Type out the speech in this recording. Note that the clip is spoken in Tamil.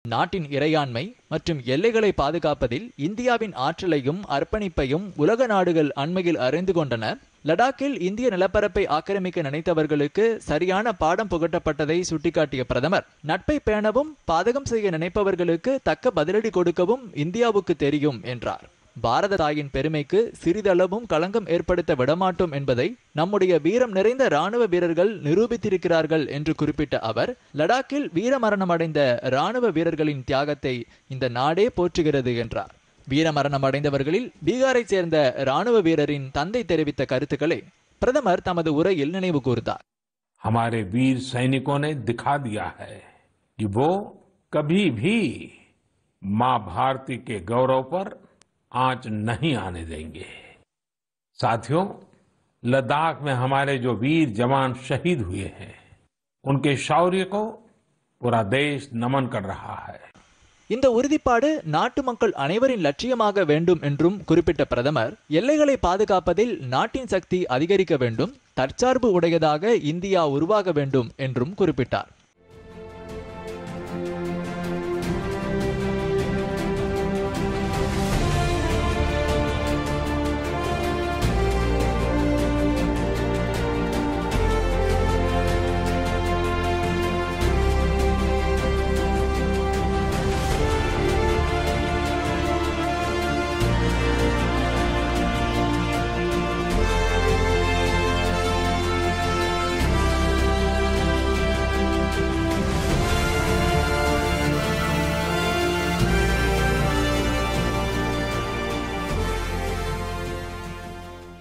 நாட்டின் இறையாண்மை மற்றும் எல்லைகளை பாதுகாப்பதில் இந்தியாவின் ஆற்றலையும் அர்ப்பணிப்பையும் உலக நாடுகள் அண்மையில் அறிந்து கொண்டன லடாக்கில் இந்திய நிலப்பரப்பை ஆக்கிரமிக்க நினைத்தவர்களுக்கு சரியான பாடம் புகட்டப்பட்டதை சுட்டிக்காட்டிய பிரதமர் நட்பை பேணவும் பாதகம் செய்ய நினைப்பவர்களுக்கு தக்க பதிலடி கொடுக்கவும் இந்தியாவுக்கு தெரியும் என்றார் பாரத தாயின் பெருமைக்கு சிறிதளவும் களங்கம் ஏற்படுத்த விடமாட்டோம் என்பதை நம்முடைய வீரம் நிறைந்த ராணுவ வீரர்கள் நிரூபித்திருக்கிறார்கள் என்று குறிப்பிட்ட அவர் லடாக்கில் வீரமரணம் அடைந்த ராணுவ வீரர்களின் தியாகத்தை இந்த நாடே போற்றுகிறது என்றார் வீரமரணம் அடைந்தவர்களில் பீகாரைச் சேர்ந்த ராணுவ வீரரின் தந்தை தெரிவித்த கருத்துக்களை பிரதமர் தமது உரையில் நினைவு கூர்ந்தார் हमारे वीर सैनिकों ने दिखा दिया है कि वो कभी भी मां भारती के गौरव पर आंच नहीं आने देंगे साथियों लद्दाख में हमारे जो वीर जवान शहीद हुए हैं उनके शौर्य को पूरा देश नमन कर रहा है இந்த உறுதிப்பாடு நாட்டு மக்கள் அனைவரின் லட்சியமாக வேண்டும் என்றும் குறிப்பிட்ட பிரதமர் எல்லைகளை பாதுகாப்பதில் நாட்டின் சக்தி அதிகரிக்க வேண்டும் தற்சார்பு உடையதாக இந்தியா உருவாக வேண்டும் என்றும் குறிப்பிட்டார்